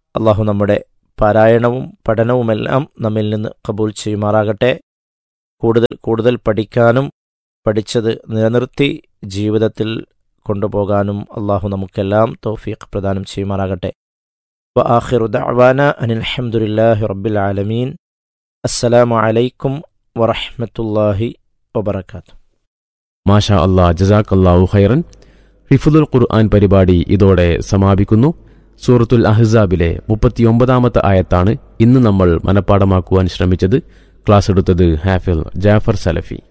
അള്ളാഹു നമ്മുടെ പാരായണവും പഠനവുമെല്ലാം നമ്മിൽ നിന്ന് കബൂൽ ചെയ്യുമാറാകട്ടെ കൂടുതൽ കൂടുതൽ പഠിക്കാനും പഠിച്ചത് നിലനിർത്തി ജീവിതത്തിൽ കൊണ്ടുപോകാനും അള്ളാഹു നമുക്കെല്ലാം തൗഫീഖ് പ്രദാനം ചെയ്യുമാറാകട്ടെ വ ആഖിറു ദഅവാന അനിൽ ഹംദുലില്ലാഹി റബ്ബിൽ ആലമീൻ അസ്സലാമു അലൈക്കും വറഹ്മത്തുള്ളാഹി വബറകാതുഹു മാഷാ അല്ലാ ജസാഖല്ലാഹു ഖൈറൻ ഹിഫുദുൽ ഖുർആൻ പരിപാടി ഇതോടെ സമാപിക്കുന്നു സൂറത്തുൽ അഹ്സാബിലെ മുപ്പത്തിയൊമ്പതാമത്തെ ആയത്താണ് ഇന്ന് നമ്മൾ മനഃപ്പാടമാക്കുവാൻ ശ്രമിച്ചത് ക്ലാസ് എടുത്തത് ഹാഫിൽ ജാഫർ സലഫി